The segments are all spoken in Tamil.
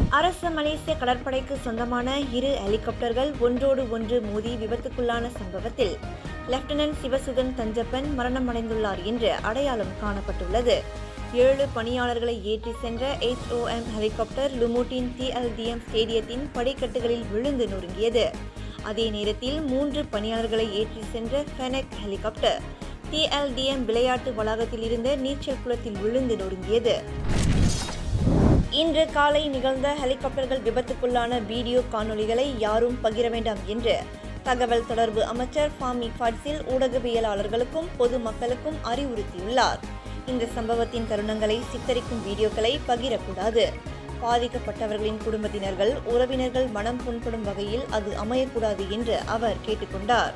அரசு மலேசிய கடற்படைக்கு சொந்தமான இரு ஹெலிகாப்டர்கள் ஒன்றோடு ஒன்று மோதி விபத்துக்குள்ளான சம்பவத்தில் லெப்டினன்ட் சிவசுதன் தஞ்சப்பன் மரணமடைந்துள்ளார் என்று அடையாளம் காணப்பட்டுள்ளது ஏழு பணியாளர்களை ஏற்றி சென்ற HOM ஹெலிகாப்டர் லுமுட்டின் டிஎல்டிஎம் ஸ்டேடியத்தின் படிக்கட்டுகளில் விழுந்து நொறுங்கியது அதே நேரத்தில் மூன்று பணியாளர்களை ஏற்றி சென்ற ஃபெனக் ஹெலிகாப்டர் டிஎல்டிஎம் விளையாட்டு வளாகத்தில் இருந்த நீச்சல் குளத்தில் விழுந்து நொறுங்கியது இன்று காலை நிகழ்ந்த ஹெலிகாப்டர்கள் விபத்துக்குள்ளான வீடியோ காணொளிகளை யாரும் பகிர வேண்டாம் என்று தகவல் தொடர்பு அமைச்சர் ஃபாமி ஃபாட்ஸில் ஊடகவியலாளர்களுக்கும் பொதுமக்களுக்கும் அறிவுறுத்தியுள்ளார் இந்த சம்பவத்தின் தருணங்களை சித்தரிக்கும் வீடியோக்களை பகிரக்கூடாது பாதிக்கப்பட்டவர்களின் குடும்பத்தினர்கள் உறவினர்கள் மனம் புண்படும் வகையில் அது அமையக்கூடாது என்று அவர் கேட்டுக்கொண்டார்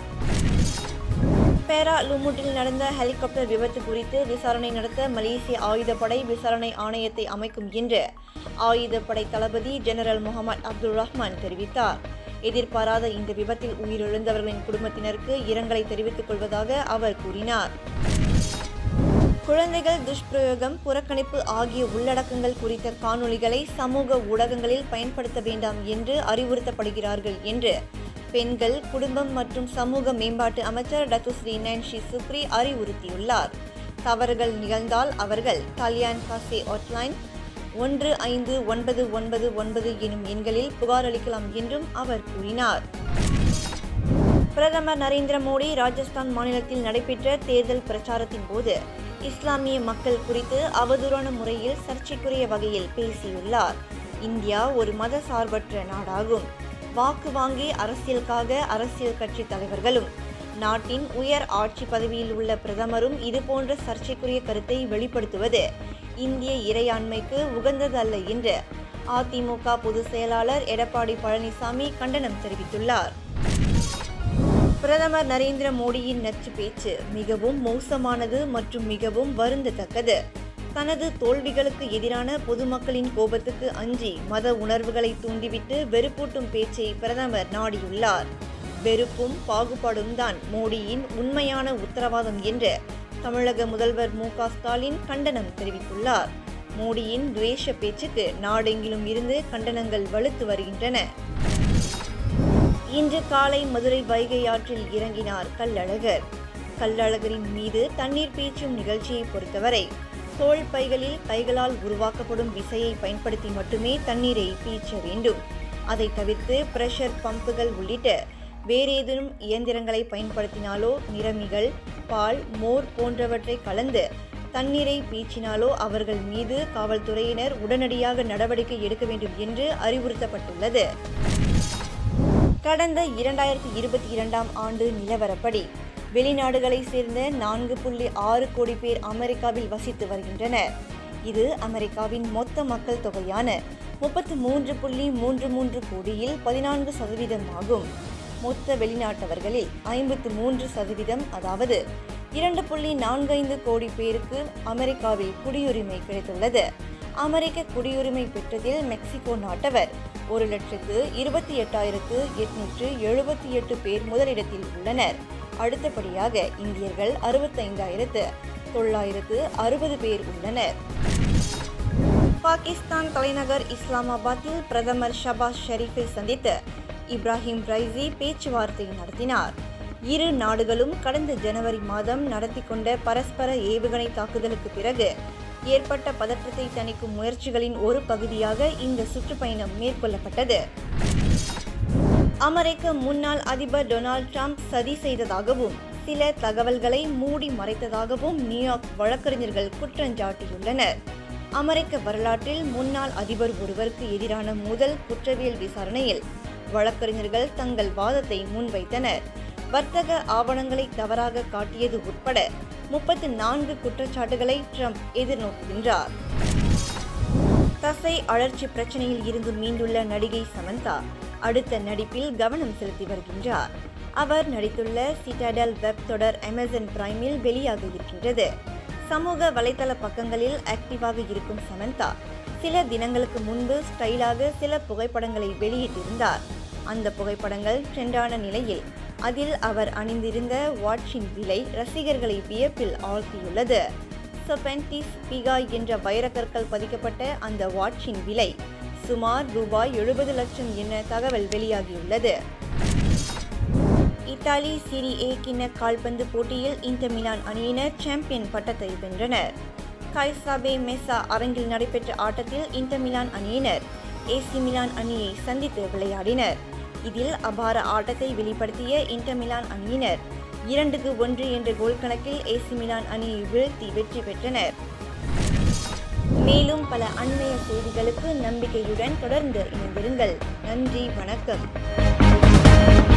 பேரா லுமுட்டில் நடந்த ஹெலிகாப்டர் விபத்து குறித்து விசாரணை நடத்த மலேசிய ஆயுதப்படை விசாரணை ஆணையத்தை அமைக்கும் என்று ஆயுதப்படை தளபதி ஜெனரல் முகமது அப்துல் ரஹ்மான் தெரிவித்தார் எதிர்பாராத இந்த விபத்தில் உயிரிழந்தவர்களின் குடும்பத்தினருக்கு இரங்கலை தெரிவித்துக் கொள்வதாக அவர் கூறினார் குழந்தைகள் துஷ்பிரயோகம் புறக்கணிப்பு ஆகிய உள்ளடக்கங்கள் குறித்த காணொளிகளை சமூக ஊடகங்களில் பயன்படுத்த வேண்டாம் என்று அறிவுறுத்தப்படுகிறார்கள் என்று பெண்கள் குடும்பம் மற்றும் சமூக மேம்பாட்டு அமைச்சர் டத்துஸ்ரீ நான்சி சுப்ரி அறிவுறுத்தியுள்ளார் தவறுகள் நிகழ்ந்தால் அவர்கள் கல்யாண் காசே ஹாட்லைன் ஒன்று ஐந்து ஒன்பது ஒன்பது ஒன்பது எனும் எண்களில் புகார் அளிக்கலாம் என்றும் அவர் கூறினார் பிரதமர் நரேந்திர மோடி ராஜஸ்தான் மாநிலத்தில் நடைபெற்ற தேர்தல் பிரச்சாரத்தின் போது இஸ்லாமிய மக்கள் குறித்து அவதூறான முறையில் சர்ச்சைக்குரிய வகையில் பேசியுள்ளார் இந்தியா ஒரு மத சார்பற்ற நாடாகும் வாக்கு வாங்கி அரசியலுக்காக அரசியல் கட்சி தலைவர்களும் நாட்டின் உயர் ஆட்சி பதவியில் உள்ள பிரதமரும் இதுபோன்ற சர்ச்சைக்குரிய கருத்தை வெளிப்படுத்துவது இந்திய இறையாண்மைக்கு உகந்ததல்ல என்று அதிமுக பொதுச் செயலாளர் எடப்பாடி பழனிசாமி கண்டனம் தெரிவித்துள்ளார் பிரதமர் நரேந்திர மோடியின் நச்சு பேச்சு மிகவும் மோசமானது மற்றும் மிகவும் வருந்தத்தக்கது தனது தோல்விகளுக்கு எதிரான பொதுமக்களின் கோபத்துக்கு அஞ்சி மத உணர்வுகளை தூண்டிவிட்டு வெறுப்பூட்டும் பேச்சை பிரதமர் நாடியுள்ளார் வெறுப்பும் பாகுபாடும் தான் மோடியின் உண்மையான உத்தரவாதம் என்று தமிழக முதல்வர் மு ஸ்டாலின் கண்டனம் தெரிவித்துள்ளார் மோடியின் துவேஷ பேச்சுக்கு நாடெங்கிலும் இருந்து கண்டனங்கள் வலுத்து வருகின்றன இன்று காலை மதுரை வைகை ஆற்றில் இறங்கினார் கல்லழகர் கல்லழகரின் மீது தண்ணீர் பீச்சும் நிகழ்ச்சியை பொறுத்தவரை தோல் பைகளில் கைகளால் உருவாக்கப்படும் விசையை பயன்படுத்தி மட்டுமே தண்ணீரை பீச்ச வேண்டும் அதை தவிர்த்து பிரஷர் பம்புகள் உள்ளிட்ட வேறேதேனும் இயந்திரங்களை பயன்படுத்தினாலோ நிறமிகள் பால் மோர் போன்றவற்றை கலந்து தண்ணீரை பீச்சினாலோ அவர்கள் மீது காவல்துறையினர் உடனடியாக நடவடிக்கை எடுக்க வேண்டும் என்று அறிவுறுத்தப்பட்டுள்ளது கடந்த இரண்டாயிரத்தி இருபத்தி இரண்டாம் ஆண்டு நிலவரப்படி வெளிநாடுகளை சேர்ந்த நான்கு புள்ளி ஆறு கோடி பேர் அமெரிக்காவில் வசித்து வருகின்றனர் இது அமெரிக்காவின் மொத்த மக்கள் தொகையான முப்பத்து மூன்று புள்ளி மூன்று மூன்று கோடியில் பதினான்கு சதவீதம் ஆகும் மொத்த வெளிநாட்டவர்களில் ஐம்பத்து மூன்று சதவீதம் அதாவது இரண்டு புள்ளி நான்கைந்து கோடி பேருக்கு அமெரிக்காவில் குடியுரிமை கிடைத்துள்ளது அமெரிக்க குடியுரிமை பெற்றதில் மெக்சிகோ நாட்டவர் ஒரு லட்சத்து இருபத்தி எட்டாயிரத்து எட்நூற்று எழுபத்தி எட்டு பேர் முதலிடத்தில் உள்ளனர் அடுத்தபடியாக இந்தியர்கள் அறுபத்தைந்தாயிரத்து தொள்ளாயிரத்து அறுபது பேர் உள்ளனர் பாகிஸ்தான் தலைநகர் இஸ்லாமாபாத்தில் பிரதமர் ஷபாஸ் ஷெரீஃபை சந்தித்து இப்ராஹிம் ரைசி பேச்சுவார்த்தை நடத்தினார் இரு நாடுகளும் கடந்த ஜனவரி மாதம் நடத்தி கொண்ட பரஸ்பர ஏவுகணை தாக்குதலுக்கு பிறகு ஏற்பட்ட பதற்றத்தை தணிக்கும் முயற்சிகளின் ஒரு பகுதியாக இந்த சுற்றுப்பயணம் மேற்கொள்ளப்பட்டது அமெரிக்க முன்னாள் அதிபர் டொனால்ட் ட்ரம்ப் சதி செய்ததாகவும் சில தகவல்களை மூடி மறைத்ததாகவும் நியூயார்க் வழக்கறிஞர்கள் குற்றஞ்சாட்டியுள்ளனர் அமெரிக்க வரலாற்றில் முன்னாள் அதிபர் ஒருவருக்கு எதிரான முதல் குற்றவியல் விசாரணையில் வழக்கறிஞர்கள் தங்கள் வாதத்தை முன்வைத்தனர் வர்த்தக ஆவணங்களை தவறாக காட்டியது உட்பட முப்பத்து நான்கு குற்றச்சாட்டுகளை ட்ரம்ப் எதிர்நோக்குகின்றார் தசை அழற்சி பிரச்சனையில் இருந்து மீண்டுள்ள நடிகை சமந்தா அடுத்த நடிப்பில் கவனம் செலுத்தி வருகின்றார் அவர் நடித்துள்ள சிட்டாடல் வெப் தொடர் அமேசான் பிரைமில் வெளியாக இருக்கின்றது சமூக வலைதள பக்கங்களில் ஆக்டிவாக இருக்கும் சமந்தா சில தினங்களுக்கு முன்பு ஸ்டைலாக சில புகைப்படங்களை வெளியிட்டிருந்தார் அந்த புகைப்படங்கள் ட்ரெண்டான நிலையில் அதில் அவர் அணிந்திருந்த வாட்சின் விலை ரசிகர்களை வியப்பில் ஆழ்த்தியுள்ளது சொபென்டிஸ் பிகா என்ற வைரக்கற்கள் பதிக்கப்பட்ட அந்த வாட்சின் விலை சுமார் ரூபாய் எழுபது லட்சம் என தகவல் வெளியாகியுள்ளது இத்தாலி சிரி ஏ கிண்ண கால்பந்து போட்டியில் இன்டர் மிலான் அணியினர் சாம்பியன் பட்டத்தை வென்றனர் கைசாபே மெசா அரங்கில் நடைபெற்ற ஆட்டத்தில் இன்டர் மிலான் அணியினர் ஏசி மிலான் அணியை சந்தித்து விளையாடினர் இதில் அபார ஆட்டத்தை வெளிப்படுத்திய இன்டர் மிலான் அணியினர் இரண்டுக்கு ஒன்று என்ற கோல் கணக்கில் ஏசி மிலான் அணியை வீழ்த்தி வெற்றி பெற்றனர் மேலும் பல அண்மைய செய்திகளுக்கு நம்பிக்கையுடன் தொடர்ந்து இணைந்திருங்கள் நன்றி வணக்கம்